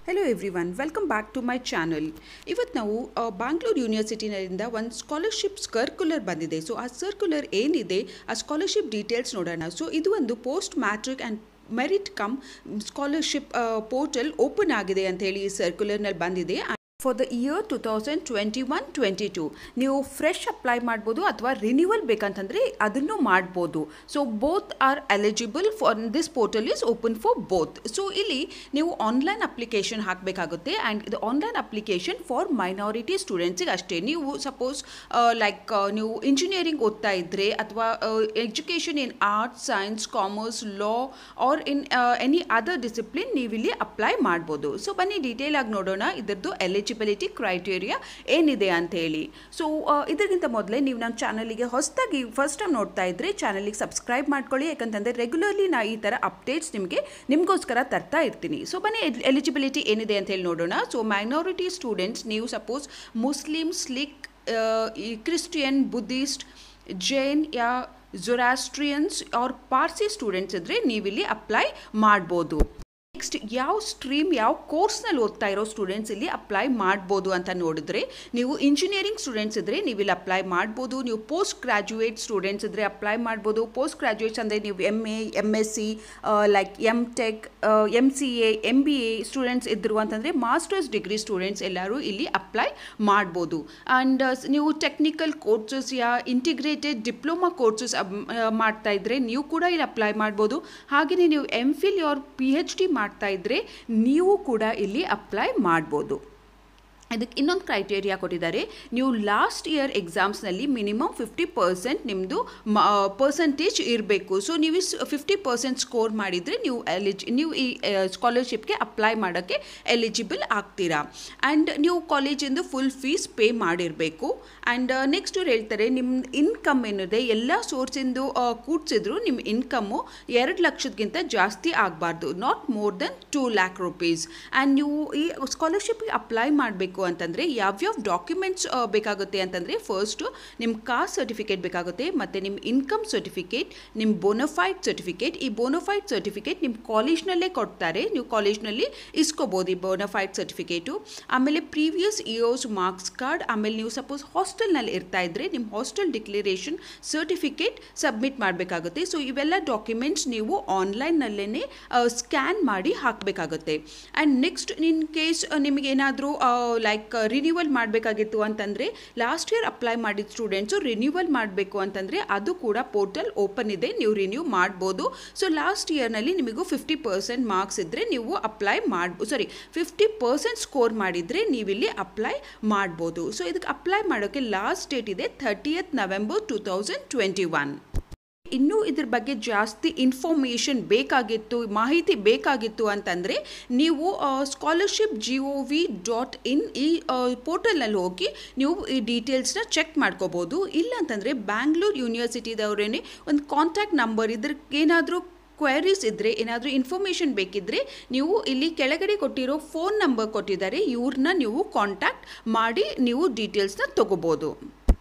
hello everyone welcome back to my channel ಇವತ್ತು ನಾವು ಬ್ಯಾಂಗ್ಳೂರು ಯೂನಿವರ್ಸಿಟಿನಿಂದ ಒಂದು ಸ್ಕಾಲರ್ಶಿಪ್ ಸರ್ಕ್ಯುಲರ್ ಬಂದಿದೆ ಸೊ ಆ ಸರ್ಕ್ಯುಲರ್ ಏನಿದೆ ಆ ಸ್ಕಾಲರ್ಶಿಪ್ ಡೀಟೇಲ್ಸ್ ನೋಡೋಣ ಸೊ ಇದು ಒಂದು post matric and merit cum scholarship portal open ಆಗಿದೆ ಅಂತ ಹೇಳಿ ಈ ಸರ್ಕ್ಯುಲರ್ನಲ್ಲಿ ಬಂದಿದೆ for the year two thousand twenty one twenty two ನೀವು ಫ್ರೆಶ್ ಅಪ್ಲೈ ಮಾಡ್ಬೋದು ಅಥವಾ ರಿನ್ಯೂವಲ್ ಬೇಕಂತಂದರೆ ಅದನ್ನು ಮಾಡ್ಬೋದು so both are eligible for this portal is open for both so ಇಲ್ಲಿ ನೀವು ಆನ್ಲೈನ್ ಅಪ್ಲಿಕೇಶನ್ ಹಾಕಬೇಕಾಗುತ್ತೆ ಆ್ಯಂಡ್ ಇದು ಆನ್ಲೈನ್ ಅಪ್ಲಿಕೇಶನ್ ಫಾರ್ ಮೈನಾರಿಟಿ ಸ್ಟೂಡೆಂಟ್ಸಿಗೆ ಅಷ್ಟೇ ನೀವು ಸಪೋಸ್ ಲೈಕ್ ನೀವು ಇಂಜಿನಿಯರಿಂಗ್ ಓದ್ತಾ ಇದ್ದರೆ ಅಥವಾ education in arts science commerce law or in any other discipline ನೀವು ಇಲ್ಲಿ ಅಪ್ಲೈ ಮಾಡ್ಬೋದು ಸೊ ಬನ್ನಿ ಡೀಟೇಲ್ ಆಗಿ ನೋಡೋಣ ಇದರದ್ದು ಎಲಿಜಿಬಿಲಿಟಿ ಕ್ರೈಟೇರಿಯಾ ಏನಿದೆ ಅಂತ ಹೇಳಿ ಸೊ ಇದಕ್ಕಿಂತ ಮೊದಲೇ ನೀವು ನಮ್ಮ ಚಾನಲಿಗೆ ಹೊಸದಾಗಿ ಫಸ್ಟ್ ಟೈಮ್ ನೋಡ್ತಾ ಇದ್ದರೆ ಚಾನಲಿಗೆ ಸಬ್ಸ್ಕ್ರೈಬ್ ಮಾಡ್ಕೊಳ್ಳಿ ಯಾಕಂತಂದರೆ ರೆಗ್ಯುಲರ್ಲಿ ನಾ ಈ ಥರ ಅಪ್ಡೇಟ್ಸ್ ನಿಮಗೆ ನಿಮಗೋಸ್ಕರ ತರ್ತಾ ಇರ್ತೀನಿ ಸೊ ಬನ್ನಿ ಎಲಿಜಿಬಿಲಿಟಿ ಏನಿದೆ ಅಂತ ಹೇಳಿ ನೋಡೋಣ ಸೊ ಮೈನಾರಿಟಿ ಸ್ಟೂಡೆಂಟ್ಸ್ ನೀವು suppose Muslim Sikh Christian Buddhist Jain ಯಾ ಜೊರಾಸ್ಟ್ರಿಯನ್ಸ್ ಆರ್ ಪಾರ್ಸಿ ಸ್ಟೂಡೆಂಟ್ಸ್ ಇದ್ದರೆ ನೀವಿಲ್ಲಿ ಅಪ್ಲೈ ಮಾಡ್ಬೋದು ನೆಕ್ಸ್ಟ್ ಯಾವ ಸ್ಟ್ರೀಮ್ ಯಾವ ಕೋರ್ಸ್ನಲ್ಲಿ ಓದ್ತಾ ಇರೋ ಸ್ಟೂಡೆಂಟ್ಸ್ ಇಲ್ಲಿ ಅಪ್ಲೈ ಮಾಡ್ಬೋದು ಅಂತ ನೋಡಿದ್ರೆ ನೀವು ಇಂಜಿನಿಯರಿಂಗ್ ಸ್ಟೂಡೆಂಟ್ಸ್ ಇದ್ದರೆ ನೀವು ಇಲ್ಲಿ ಅಪ್ಲೈ ಮಾಡ್ಬೋದು ನೀವು ಪೋಸ್ಟ್ ಗ್ರ್ಯಾಜುಯೇಟ್ ಸ್ಟೂಡೆಂಟ್ಸ್ ಇದ್ದರೆ ಅಪ್ಲೈ ಮಾಡ್ಬೋದು ಪೋಸ್ಟ್ ಗ್ರ್ಯಾಜುಯೇಟ್ಸ್ ಅಂದರೆ ನೀವು M A M S C like M tech M C A M B A students ಇದ್ದರು ಅಂತಂದರೆ ಮಾಸ್ಟರ್ಸ್ ಡಿಗ್ರಿ ಸ್ಟೂಡೆಂಟ್ಸ್ ಎಲ್ಲರೂ ಇಲ್ಲಿ ಅಪ್ಲೈ ಮಾಡ್ಬೋದು ಆ್ಯಂಡ್ ನೀವು ಟೆಕ್ನಿಕಲ್ ಕೋರ್ಸಸ್ ಯಾ ಇಂಟಿಗ್ರೇಟೆಡ್ ಡಿಪ್ಲೊಮಾ ಕೋರ್ಸಸ್ ಮಾಡ್ತಾ ಇದ್ದರೆ ನೀವು ಕೂಡ ಇಲ್ಲಿ ಅಪ್ಲೈ ಮಾಡ್ಬೋದು ಹಾಗೆಯೇ ನೀವು M phil or P H D ಮಾಡ್ತಾ ಇದ್ದರೆ ನೀವು ಕೂಡ ಇಲ್ಲಿ ಅಪ್ಲೈ ಮಾಡ್ಬೋದು ಇದಕ್ಕೆ ಇನ್ನೊಂದು ಕ್ರೈಟೇರಿಯಾ ಕೊಟ್ಟಿದ್ದಾರೆ ನೀವು ಲಾಸ್ಟ್ ಇಯರ್ ಎಕ್ಸಾಮ್ಸ್ನಲ್ಲಿ ಮಿನಿಮಮ್ ಫಿಫ್ಟಿ ಪರ್ಸೆಂಟ್ ನಿಮ್ಮದು ಪರ್ಸಂಟೇಜ್ ಇರಬೇಕು ಸೊ ನೀವು ಫಿಫ್ಟಿ ಪರ್ಸೆಂಟ್ ಸ್ಕೋರ್ ಮಾಡಿದರೆ ನೀವು ಎಲಿಜಿ ನೀವು ಈ ಸ್ಕಾಲರ್ಶಿಪ್ಗೆ ಅಪ್ಲೈ ಮಾಡೋಕ್ಕೆ ಎಲಿಜಿಬಲ್ ಆಗ್ತೀರಾ ಆ್ಯಂಡ್ ನೀವು ಕಾಲೇಜಿಂದ ಫುಲ್ ಫೀಸ್ ಪೇ ಮಾಡಿರಬೇಕು ಆ್ಯಂಡ್ ನೆಕ್ಸ್ಟ್ ಇವ್ರು ಹೇಳ್ತಾರೆ ನಿಮ್ಮ ಇನ್ಕಮ್ ಏನಿದೆ ಎಲ್ಲ ಸೋರ್ಸಿಂದು ಕೂಡ್ಸಿದ್ರು ನಿಮ್ಮ ಇನ್ಕಮ್ಮು ಎರಡು ಲಕ್ಷದಕ್ಕಿಂತ ಜಾಸ್ತಿ ಆಗಬಾರ್ದು not more than two lakh rupees and ನೀವು ಈ ಸ್ಕಾಲರ್ಶಿಪ್ಗೆ ಅಪ್ಲೈ ಮಾಡಬೇಕು ಅಂತಂದರೆ ಯಾವ್ಯಾವ ಡಾಕ್ಯುಮೆಂಟ್ಸ್ ಬೇಕಾಗುತ್ತೆ ಅಂತಂದರೆ ಫಸ್ಟು ನಿಮ್ಮ ಕಾಸ್ಟ್ ಸರ್ಟಿಫಿಕೇಟ್ ಬೇಕಾಗುತ್ತೆ ಮತ್ತು ನಿಮ್ಮ ಇನ್ಕಮ್ ಸರ್ಟಿಫಿಕೇಟ್ ನಿಮ್ಮ ಬೋನಫೈಡ್ ಸರ್ಟಿಫಿಕೇಟ್ ಈ ಬೋನಫೈಡ್ ಸರ್ಟಿಫಿಕೇಟ್ ನಿಮ್ಮ ಕಾಲೇಜ್ನಲ್ಲೇ ಕೊಡ್ತಾರೆ ನೀವು ಕಾಲೇಜ್ನಲ್ಲಿ ಇಸ್ಕೋಬೋದು ಈ ಬೋನಫೈಡ್ ಸರ್ಟಿಫಿಕೇಟು ಆಮೇಲೆ ಪ್ರೀವಿಯಸ್ ಇಯರ್ಸ್ ಮಾರ್ಕ್ಸ್ ಕಾರ್ಡ್ ಆಮೇಲೆ ನೀವು ಸಪೋಸ್ ಹಾಸ್ಟೆಲ್ನಲ್ಲಿ ಇರ್ತಾ ಇದ್ದರೆ ನಿಮ್ಮ ಹಾಸ್ಟೆಲ್ ಡಿಕ್ಲರೇಷನ್ ಸರ್ಟಿಫಿಕೇಟ್ ಸಬ್ಮಿಟ್ ಮಾಡಬೇಕಾಗುತ್ತೆ ಸೊ ಇವೆಲ್ಲ ಡಾಕ್ಯುಮೆಂಟ್ಸ್ ನೀವು ಆನ್ಲೈನ್ನಲ್ಲೇ ಸ್ಕ್ಯಾನ್ ಮಾಡಿ ಹಾಕಬೇಕಾಗುತ್ತೆ ಆ್ಯಂಡ್ ನೆಕ್ಸ್ಟ್ ಇನ್ ಕೇಸ್ ನಿಮಗೇನಾದರೂ ಲೈಕ್ ರಿನ್ಯೂವಲ್ ಮಾಡಬೇಕಾಗಿತ್ತು ಅಂತಂದರೆ ಲಾಸ್ಟ್ ಇಯರ್ ಅಪ್ಲೈ ಮಾಡಿದ ಸ್ಟೂಡೆಂಟ್ಸು ರಿನ್ಯೂವಲ್ ಮಾಡಬೇಕು ಅಂತಂದರೆ ಅದು ಕೂಡ ಪೋರ್ಟಲ್ ಓಪನ್ ಇದೆ ನೀವು ರಿನ್ಯೂ ಮಾಡ್ಬೋದು ಸೊ ಲಾಸ್ಟ್ ಇಯರ್ನಲ್ಲಿ ನಿಮಗೂ ಫಿಫ್ಟಿ ಪರ್ಸೆಂಟ್ ಮಾರ್ಕ್ಸ್ ಇದ್ದರೆ ನೀವು ಅಪ್ಲೈ ಮಾಡ್ಬೋ ಸಾರಿ ಫಿಫ್ಟಿ ಪರ್ಸೆಂಟ್ ಸ್ಕೋರ್ ಮಾಡಿದರೆ ನೀವಿಲ್ಲಿ ಅಪ್ಲೈ ಮಾಡ್ಬೋದು ಸೊ ಇದಕ್ಕೆ ಅಪ್ಲೈ ಮಾಡೋಕ್ಕೆ ಲಾಸ್ಟ್ ಡೇಟ್ ಇದೆ thirtieth November two thousand twenty one ಇನ್ನೂ ಇದ್ರ ಬಗ್ಗೆ ಜಾಸ್ತಿ ಇನ್ಫಾರ್ಮೇಷನ್ ಬೇಕಾಗಿತ್ತು ಮಾಹಿತಿ ಬೇಕಾಗಿತ್ತು ಅಂತಂದರೆ ನೀವು scholarship G O V dot in ಈ ಪೋರ್ಟಲ್ನಲ್ಲಿ ಹೋಗಿ ನೀವು ಈ ಡೀಟೇಲ್ಸ್ನ ಚೆಕ್ ಮಾಡ್ಕೋಬೋದು ಇಲ್ಲ ಅಂತಂದರೆ ಬ್ಯಾಂಗ್ಳೂರು ಯೂನಿವರ್ಸಿಟಿದವರೇ ಒಂದು ಕಾಂಟ್ಯಾಕ್ಟ್ ನಂಬರ್ ಇದ್ರಕ್ಕೇನಾದರೂ ಕ್ವೈರೀಸ್ ಇದ್ದರೆ ಏನಾದರೂ ಇನ್ಫಾರ್ಮೇಷನ್ ಬೇಕಿದ್ದರೆ ನೀವು ಇಲ್ಲಿ ಕೆಳಗಡೆ ಕೊಟ್ಟಿರೋ ಫೋನ್ ನಂಬರ್ ಕೊಟ್ಟಿದ್ದಾರೆ ಇವ್ರನ್ನ ನೀವು ಕಾಂಟ್ಯಾಕ್ಟ್ ಮಾಡಿ ನೀವು ಡೀಟೇಲ್ಸ್ನ ತೊಗೋಬೋದು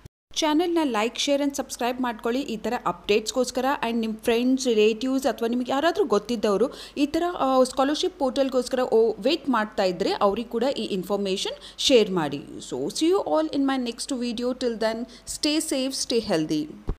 ಚಾನಲ್ನ ಲೈಕ್ ಶೇರ್ ಆ್ಯಂಡ್ ಸಬ್ಸ್ಕ್ರೈಬ್ ಮಾಡ್ಕೊಳ್ಳಿ ಈ ಥರ ಅಪ್ಡೇಟ್ಸ್ಗೋಸ್ಕರ ಆ್ಯಂಡ್ ನಿಮ್ಮ ಫ್ರೆಂಡ್ಸ್ ರಿಲೇಟಿವ್ಸ್ ಅಥವಾ ನಿಮಗೆ ಯಾರಾದರೂ ಗೊತ್ತಿದ್ದವರು ಈ ಥರ ಸ್ಕಾಲರ್ಶಿಪ್ ಪೋರ್ಟಲ್ಗೋಸ್ಕರ ಓ ವೆಯ್ಟ್ ಮಾಡ್ತಾ ಇದ್ದರೆ ಅವ್ರಿಗೆ ಕೂಡ ಈ ಇನ್ಫಾರ್ಮೇಷನ್ ಶೇರ್ ಮಾಡಿ so see you all in my next video till then stay safe stay healthy